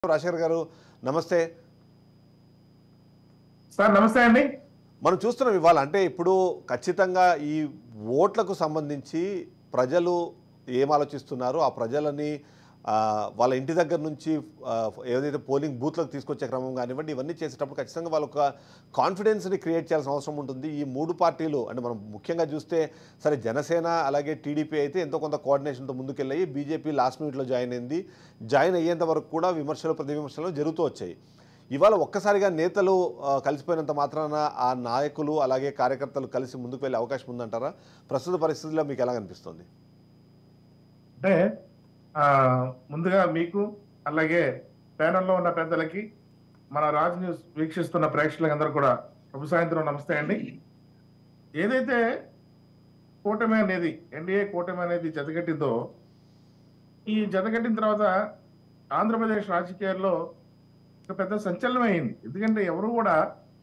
రాజశేఖర్ గారు నమస్తే సార్ నమస్తే అండి మనం చూస్తున్నాం ఇవాళ అంటే ఇప్పుడు ఖచ్చితంగా ఈ ఓట్లకు సంబంధించి ప్రజలు ఏం ఆలోచిస్తున్నారు ఆ ప్రజలని ఆ, వాళ్ళ ఇంటి దగ్గర నుంచి ఆ, ఏదైతే పోలింగ్ బూత్లకు తీసుకొచ్చే క్రమం కానివ్వండి ఇవన్నీ చేసేటప్పుడు ఖచ్చితంగా వాళ్ళ ఒక కాన్ఫిడెన్స్ని క్రియేట్ చేయాల్సిన అవసరం ఉంటుంది ఈ మూడు పార్టీలు అంటే మనం ముఖ్యంగా చూస్తే సరే జనసేన అలాగే టీడీపీ అయితే ఎంతో కొంత కోఆర్డినేషన్తో ముందుకెళ్ళాయి బీజేపీ లాస్ట్ మినిట్లో జాయిన్ అయింది జాయిన్ అయ్యేంత వరకు కూడా విమర్శలు ప్రతి విమర్శలు జరుగుతూ వచ్చాయి ఇవాళ ఒక్కసారిగా నేతలు ఆ, కలిసిపోయినంత మాత్రాన ఆ నాయకులు అలాగే కార్యకర్తలు కలిసి ముందుకు వెళ్ళే అవకాశం ఉందంటారా ప్రస్తుత పరిస్థితుల్లో మీకు ఎలా కనిపిస్తుంది అంటే ఆ, ముందుగా మీకు అలాగే ప్యానల్లో ఉన్న పెద్దలకి మన రాజ్ న్యూస్ వీక్షిస్తున్న ప్రేక్షకులందరూ కూడా శుభ సాయంత్రం నమస్తే అండి ఏదైతే కూటమి అనేది ఎన్డీఏ కూటమి అనేది జతగట్టిందో ఈ జతగట్టిన తర్వాత ఆంధ్రప్రదేశ్ రాజకీయాల్లో ఒక పెద్ద సంచలనం అయింది ఎందుకంటే ఎవరు కూడా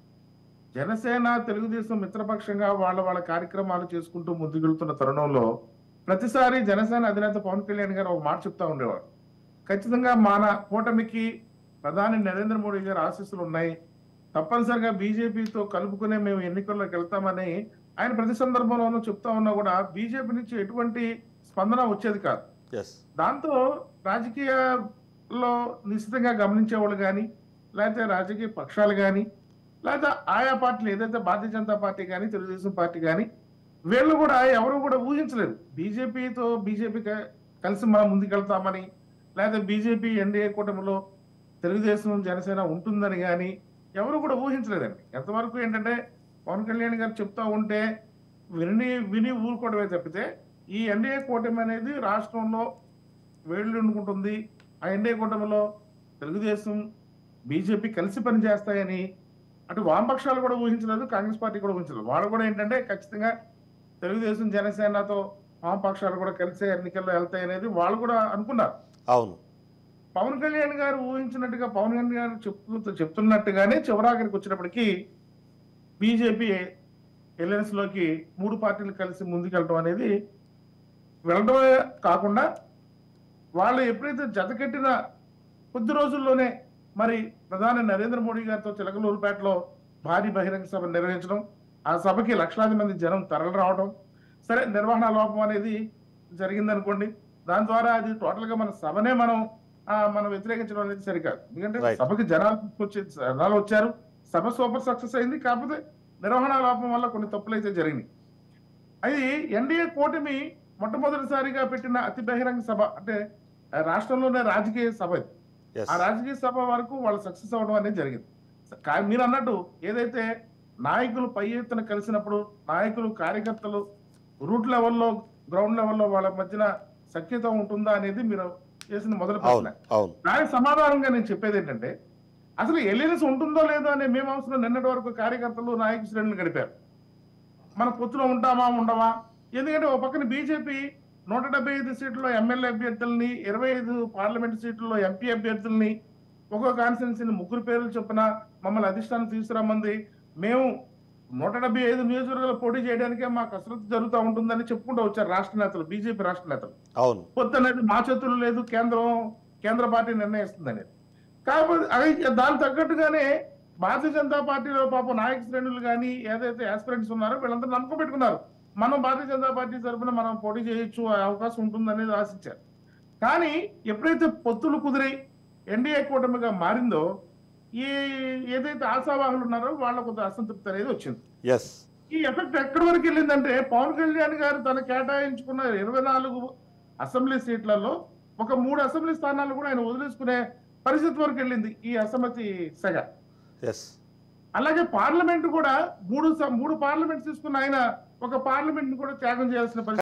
జనసేన తెలుగుదేశం మిత్రపక్షంగా వాళ్ళ వాళ్ళ కార్యక్రమాలు చేసుకుంటూ ముందుకెళ్తున్న తరుణంలో ప్రతిసారి జనసేన అధినేత పవన్ కళ్యాణ్ గారు ఒక మాట చెప్తా ఉండేవారు ఖచ్చితంగా మన కూటమికి ప్రధాని నరేంద్ర మోడీ గారి ఆశీస్సులు ఉన్నాయి తప్పనిసరిగా బీజేపీతో కలుపుకునే మేము ఎన్నికల్లోకి వెళ్తామని ఆయన ప్రతి సందర్భంలోనూ చెప్తా ఉన్నా కూడా బీజేపీ నుంచి ఎటువంటి స్పందన వచ్చేది కాదు ఎస్ దాంతో రాజకీయాల్లో నిశ్చితంగా గమనించేవాళ్ళు కానీ లేకపోతే రాజకీయ పక్షాలు కానీ లేకపోతే ఆయా పార్టీలు ఏదైతే భారతీయ జనతా పార్టీ కానీ తెలుగుదేశం పార్టీ కానీ వీళ్ళు కూడా ఎవరు కూడా ఊహించలేదు బీజేపీతో బీజేపీ కలిసి మనం ముందుకెళ్తామని లేకపోతే బీజేపీ ఎన్డీఏ కూటమిలో తెలుగుదేశం జనసేన ఉంటుందని కానీ ఎవరు కూడా ఊహించలేదండి ఎంతవరకు ఏంటంటే పవన్ కళ్యాణ్ గారు చెప్తా ఉంటే విని విని ఊరుకోవడమే తప్పితే ఈ ఎన్డీఏ కూటమి అనేది రాష్ట్రంలో వేళ్ళుండుకుంటుంది ఆ ఎన్డీఏ కూటమిలో తెలుగుదేశం బీజేపీ కలిసి పనిచేస్తాయని అటు వామపక్షాలు కూడా ఊహించలేదు కాంగ్రెస్ పార్టీ కూడా ఊహించలేదు వాళ్ళు కూడా ఏంటంటే ఖచ్చితంగా తెలుగుదేశం జనసేనతో వామపక్షాలు కూడా కలిసే ఎన్నికల్లో వెళ్తాయి అనేది వాళ్ళు కూడా అనుకున్నారు అవును పవన్ కళ్యాణ్ గారు ఊహించినట్టుగా పవన్ కళ్యాణ్ గారు చెప్తూ చెప్తున్నట్టుగానే చివరాఖరికి వచ్చినప్పటికీ బీజేపీ ఎలయన్స్ లోకి మూడు పార్టీలు కలిసి ముందుకెళ్ళడం అనేది వెళ్ళడమే కాకుండా వాళ్ళు ఎప్పుడైతే జతకట్టిన కొద్ది రోజుల్లోనే మరి ప్రధాని నరేంద్ర మోడీ గారితో చిలకలూరుపేటలో భారీ బహిరంగ సభ నిర్వహించడం ఆ సభకి లక్షలాది మంది జనం తరలి రావడం సరే నిర్వహణ లోపం అనేది జరిగిందనుకోండి దాని ద్వారా అది టోటల్ గా మన సభనే మనం ఆ, మనం వ్యతిరేకించడం అనేది సరికాదు ఎందుకంటే Right. సభకి జనాలు వచ్చే జనాలు వచ్చారు సభ సూపర్ సక్సెస్ అయింది కాకపోతే నిర్వహణ లోపం వల్ల కొన్ని తప్పులు అయితే జరిగినాయి అది ఎన్డీఏ కూటమి మొట్టమొదటిసారిగా పెట్టిన అతి బహిరంగ సభ అంటే ఆ, రాష్ట్రంలోనే రాజకీయ సభ ఇది ఎస్ ఆ రాజకీయ సభ వరకు వాళ్ళు సక్సెస్ అవ్వడం అనేది జరిగింది కా- మీరు అన్నట్టు ఏదైతే నాయకులు పై ఎత్తున కలిసినప్పుడు నాయకులు కార్యకర్తలు రూట్ లెవెల్లో గ్రౌండ్ లెవెల్లో వాళ్ళ మధ్యన సఖ్యత ఉంటుందా అనేది మీరు చేసిన మొదటి ప్రశ్న అవును అవును దానికి సమాధానంగా నేను చెప్పేది ఏంటంటే అసలు ఎలియన్స్ ఉంటుందో లేదో అనే మేము అవసరం నిన్నటి వరకు కార్యకర్తలు నాయక శ్రేణులు గడిపారు మన పొత్తులో ఉంటామా ఉండమా ఎందుకంటే ఒక పక్కన బీజేపీ నూట డెబ్బై ఐదు సీట్లలో ఎమ్మెల్యే అభ్యర్థుల్ని ఇరవై ఐదు పార్లమెంట్ సీట్లలో ఎంపీ అభ్యర్థుల్ని ఒక్కో కాన్స్టిట్యున్సీని ముగ్గురు పేర్లు చొప్పున మమ్మల్ని అధిష్టానం తీసుకురమ్మంది మేము నూట డెబ్బై ఐదు నియోజకవర్గాలు పోటీ చేయడానికే మా కసరత్తు జరుగుతూ ఉంటుందని చెప్పుకుంటూ వచ్చారు రాష్ట్ర నేతలు బీజేపీ రాష్ట్ర నేతలు అవును పొత్తు అనేది మా చేతుల్లో లేదు కేంద్రం కేంద్ర పార్టీ నిర్ణయిస్తుంది అనేది కాకపోతే అది దానికి తగ్గట్టుగానే భారతీయ జనతా పార్టీలో పాపం నాయక శ్రేణులు కానీ ఏదైతే ఆస్పిరెంట్స్ ఉన్నారో వీళ్ళందరూ నమ్మకం పెట్టుకున్నారు మనం భారతీయ జనతా పార్టీ తరఫున మనం పోటీ చేయొచ్చు ఆ అవకాశం ఉంటుంది అనేది ఆశించారు కానీ ఎప్పుడైతే పొత్తులు కుదిరి ఎన్డీఏ కూటమిగా మారిందో ఈ ఏదైతే ఆశావాహులు ఉన్నారో వాళ్ళ కొంత అసంతృప్తి అనేది వచ్చింది ఎస్ ఈ ఎఫెక్ట్ ఎక్కడి వరకు వెళ్ళిందంటే పవన్ కళ్యాణ్ గారు తను కేటాయించుకున్న ఇరవై నాలుగు అసెంబ్లీ సీట్లలో ఒక మూడు అసెంబ్లీ స్థానాలు కూడా ఆయన వదిలేసుకునే పరిస్థితి వరకు వెళ్ళింది ఈ అసమ్మతి సెగ ఎస్ అలాగే పార్లమెంట్ కూడా మూడు స- మూడు పార్లమెంట్ తీసుకున్న ఆయన ఒక పార్లమెంట్ కూడా త్యాగం చేయాల్సిన పరిస్థితి